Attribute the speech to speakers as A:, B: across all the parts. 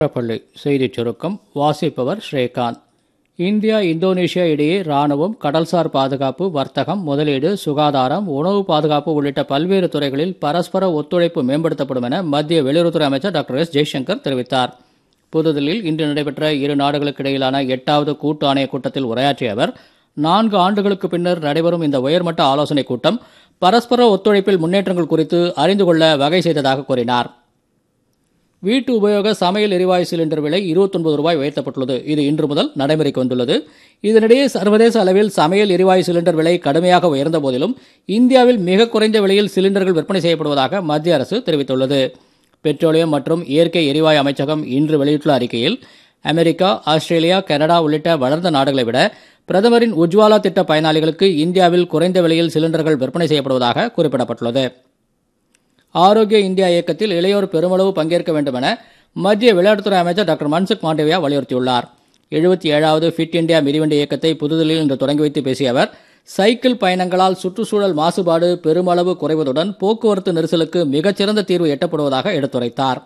A: பள்ளி செய்திச் சுருக்கம் வாசிப்பவர் ஸ்ரீகாந்த் இந்தியா இந்தோனேஷியா இடையே ராணுவம் கடல்சார் பாதுகாப்பு வர்த்தகம் முதலீடு சுகாதாரம் உணவு பாதுகாப்பு உள்ளிட்ட பல்வேறு துறைகளில் பரஸ்பர ஒத்துழைப்பு மேம்படுத்தப்படும் என மத்திய வெளியுறவுத்துறை அமைச்சர் டாக்டர் எஸ் ஜெய்சங்கர் தெரிவித்தார் புதுதில்லியில் இன்று நடைபெற்ற இரு நாடுகளுக்கு இடையிலான எட்டாவது கூட்டு ஆணையக் கூட்டத்தில் உரையாற்றிய அவர் நான்கு ஆண்டுகளுக்கு பின்னர் நடைபெறும் இந்த உயர்மட்ட ஆலோசனைக் கூட்டம் பரஸ்பர ஒத்துழைப்பில் முன்னேற்றங்கள் குறித்து அறிந்து கொள்ள வகை செய்ததாக கூறினார் வீட்டு உபயோக சமையல் எரிவாயு சிலிண்டர் விலை 29 ரூபாய் உயர்த்தப்பட்டுள்ளது இது இன்று முதல் நடைமுறைக்கு வந்துள்ளது இதனிடையே சர்வதேச அளவில் சமையல் எரிவாயு சிலிண்டர் விலை கடுமையாக உயர்ந்த போதிலும் இந்தியாவில் மிக குறைந்த விலையில் சிலிண்டர்கள் விற்பனை செய்யப்படுவதாக மத்திய அரசு தெரிவித்துள்ளது பெட்ரோலியம் மற்றும் இயற்கை எரிவாயு அமைச்சகம் இன்று வெளியிட்டுள்ள அறிக்கையில் அமெரிக்கா ஆஸ்திரேலியா கனடா உள்ளிட்ட வளர்ந்த நாடுகளை விட பிரதமரின் உஜ்வாலா திட்ட பயனாளிகளுக்கு இந்தியாவில் குறைந்த விலையில் சிலிண்டர்கள் விற்பனை செய்யப்படுவதாக குறிப்பிடப்பட்டுள்ளது ஆரோக்கிய இந்தியா இயக்கத்தில் இளையோர் பெருமளவு பங்கேற்க வேண்டும் என மத்திய விளையாட்டுத்துறை அமைச்சர் டாக்டர் மன்சுக் மாண்டவியா வலியுறுத்தியுள்ளார் எழுபத்தி ஏழாவது ஃபிட் இந்தியா மிதிவண்டி இயக்கத்தை புதுதில்லியில் இன்று தொடங்கி வைத்து பேசிய அவர் சைக்கிள் பயணங்களால் சுற்றுச்சூழல் மாசுபாடு பெருமளவு குறைவதுடன் போக்குவரத்து நெரிசலுக்கு மிகச்சிறந்த தீர்வு எட்டப்படுவதாக எடுத்துரைத்தார்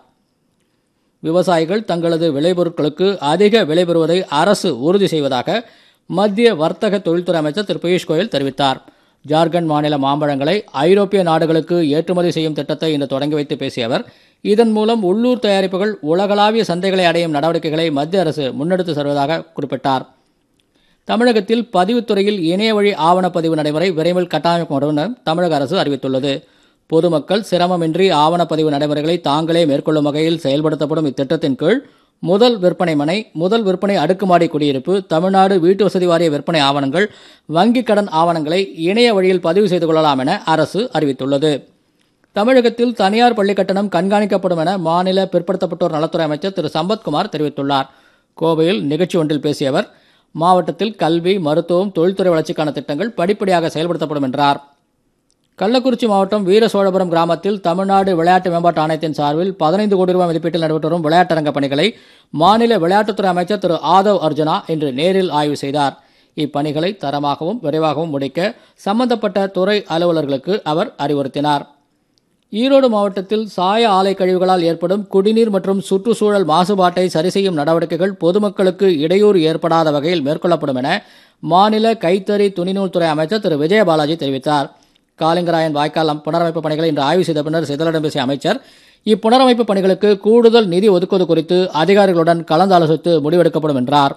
A: விவசாயிகள் தங்களது விளைபொருட்களுக்கு அதிக விலை பெறுவதை அரசு உறுதி செய்வதாக மத்திய வர்த்தக தொழில்துறை அமைச்சர் திரு பியூஷ் கோயல் தெரிவித்தார் ஜார்க்கண்ட் மாநில மாம்பழங்களை ஐரோப்பிய நாடுகளுக்கு ஏற்றுமதி செய்யும் திட்டத்தை இன்று தொடங்கி வைத்து பேசிய அவர் இதன் மூலம் உள்ளூர் தயாரிப்புகள் உலகளாவிய சந்தைகளை அடையும் நடவடிக்கைகளை மத்திய அரசு முன்னெடுத்து செல்வதாக குறிப்பிட்டார் தமிழகத்தில் பதிவுத்துறையில் இணைய வழி ஆவணப்பதிவு நடைமுறை விரைவில் கட்டமைக்கப்படும் என தமிழக அரசு அறிவித்துள்ளது பொதுமக்கள் சிரமமின்றி ஆவணப்பதிவு நடைமுறைகளை தாங்களே மேற்கொள்ளும் வகையில் செயல்படுத்தப்படும் இத்திட்டத்தின் கீழ் முதல் விற்பனை மனை முதல் விற்பனை அடுக்குமாடி குடியிருப்பு தமிழ்நாடு வீட்டு வசதி வாரிய விற்பனை ஆவணங்கள் வங்கிக் கடன் ஆவணங்களை இணைய வழியில் பதிவு செய்து கொள்ளலாம் என அரசு அறிவித்துள்ளது தமிழகத்தில் தனியார் பள்ளிக் கட்டணம் கண்காணிக்கப்படும் என மாநில பிற்படுத்தப்பட்டோர் நலத்துறை அமைச்சர் திரு சம்பத்குமார் தெரிவித்துள்ளார் கோவையில் நிகழ்ச்சி ஒன்றில் பேசிய அவர் மாவட்டத்தில் கல்வி மருத்துவம் தொழில்துறை வளர்ச்சிக்கான திட்டங்கள் படிப்படியாக செயல்படுத்தப்படும் என்றார் கள்ளக்குறிச்சி மாவட்டம் வீர சோழபுரம் கிராமத்தில் தமிழ்நாடு விளையாட்டு மேம்பாட்டு ஆணையத்தின் சார்பில் பதினைந்து கோடி ரூபாய் மதிப்பீட்டில் நடைபெற்று வரும் விளையாட்டரங்க பணிகளை மாநில விளையாட்டுத்துறை அமைச்சர் திரு ஆதவ் அர்ஜுனா இன்று நேரில் ஆய்வு செய்தார் இப்பணிகளை தரமாகவும் விரைவாகவும் முடிக்க சம்பந்தப்பட்ட துறை அலுவலர்களுக்கு அவர் அறிவுறுத்தினார் ஈரோடு மாவட்டத்தில் சாய ஆலை கழிவுகளால் ஏற்படும் குடிநீர் மற்றும் சுற்றுச்சூழல் மாசுபாட்டை சரி செய்யும் நடவடிக்கைகள் பொதுமக்களுக்கு இடையூறு ஏற்படாத வகையில் மேற்கொள்ளப்படும் என மாநில கைத்தறி துணிநூல்துறை அமைச்சர் திரு விஜயபாலாஜி தெரிவித்தார் காலிங்கராயன் வாய்க்கால் புனரமைப்பு பணிகளை இன்று ஆய்வு செய்த பின்னர் செய்தியாளர்களிடம் பேசிய அமைச்சர் இப்புனரமைப்பு பணிகளுக்கு கூடுதல் நிதி ஒதுக்குவது குறித்து அதிகாரிகளுடன் கலந்தாலோசித்து முடிவெடுக்கப்படும் என்றார்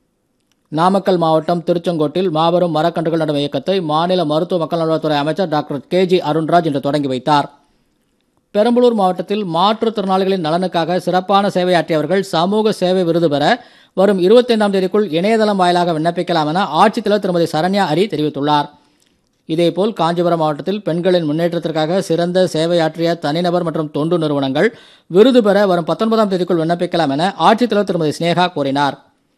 A: நாமக்கல் மாவட்டம் திருச்செங்கோட்டில் மாபெரும் மரக்கன்றுகள் நடும் இயக்கத்தை மாநில மருத்துவ மக்கள் நல்வாழ்வுத்துறை அமைச்சர் டாக்டர் கே ஜி அருண்ராஜ் இன்று தொடங்கி வைத்தார் பெரம்பலூர் மாவட்டத்தில் மாற்றுத்திறனாளிகளின் நலனுக்காக சிறப்பான சேவையாற்றியவர்கள் சமூக சேவை விருது பெற வரும் இருபத்தைந்தாம் தேதிக்குள் இணையதளம் வாயிலாக விண்ணப்பிக்கலாம் என ஆட்சித்தலைவர் திருமதி சரண்யா அரி தெரிவித்துள்ளார் இதேபோல் காஞ்சிபுரம் மாவட்டத்தில் பெண்களின் முன்னேற்றத்திற்காக சிறந்த சேவையாற்றிய தனிநபர் மற்றும் தொண்டு நிறுவனங்கள் விருது பெற வரும் பத்தொன்பதாம் தேதிக்குள் விண்ணப்பிக்கலாம் என ஆட்சித்தலைவர் திருமதி ஸ்னேகா கூறினார்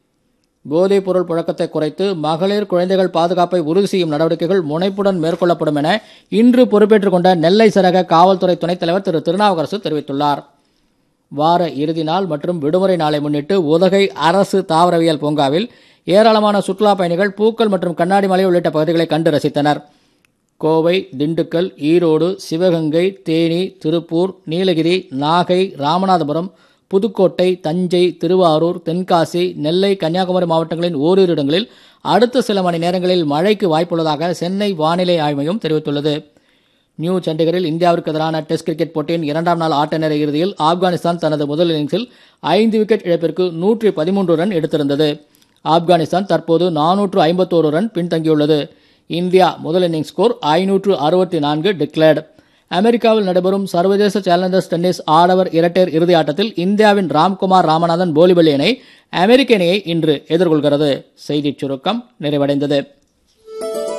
A: போதைப் பொருள் புழக்கத்தை குறைத்து மகளிர் குழந்தைகள் பாதுகாப்பை உறுதி செய்யும் நடவடிக்கைகள் முனைப்புடன் மேற்கொள்ளப்படும் என இன்று பொறுப்பேற்றுக் கொண்ட நெல்லை சரக காவல்துறை துணைத் தலைவர் திரு திருநாவுக்கரசு தெரிவித்துள்ளார் வார இறுதி நாள் மற்றும் விடுமுறை நாளை முன்னிட்டு உதகை அரசு தாவரவியல் பூங்காவில் ஏராளமான சுற்றுலா பயணிகள் பூக்கள் மற்றும் கண்ணாடி மலை உள்ளிட்ட பகுதிகளை கண்டு ரசித்தனர் கோவை திண்டுக்கல் ஈரோடு சிவகங்கை தேனி திருப்பூர் நீலகிரி நாகை ராமநாதபுரம் புதுக்கோட்டை தஞ்சை திருவாரூர் தென்காசி நெல்லை கன்னியாகுமரி மாவட்டங்களின் ஓரிரு இடங்களில் அடுத்த சில மணி நேரங்களில் மழைக்கு வாய்ப்புள்ளதாக சென்னை வானிலை ஆய்வு மையம் தெரிவித்துள்ளது நியூ சண்டிகரில் இந்தியாவிற்கு எதிரான டெஸ்ட் கிரிக்கெட் போட்டியின் இரண்டாம் நாள் ஆட்ட நேர இறுதியில் ஆப்கானிஸ்தான் தனது முதல் இன்னிங்ஸில் ஐந்து விக்கெட் இழப்பிற்கு நூற்றி பதிமூன்று ரன் எடுத்திருந்தது ஆப்கானிஸ்தான் தற்போது நானூற்று ஐம்பத்தோரு ரன் பின்தங்கியுள்ளது இந்தியா முதல் இன்னிங்ஸ் ஸ்கோர் ஐநூற்று அறுபத்தி நான்கு டிக்ளேர்டு அமெரிக்காவில் நடைபெறும் சர்வதேச சேலஞ்சர்ஸ் டென்னிஸ் ஆடவர் இரட்டையர் இறுதி ஆட்டத்தில் இந்தியாவின் ராம்குமார் ராமநாதன் போலிபலி இணை அமெரிக்க இணையை இன்று எதிர்கொள்கிறது செய்திச் சுருக்கம் நிறைவடைந்தது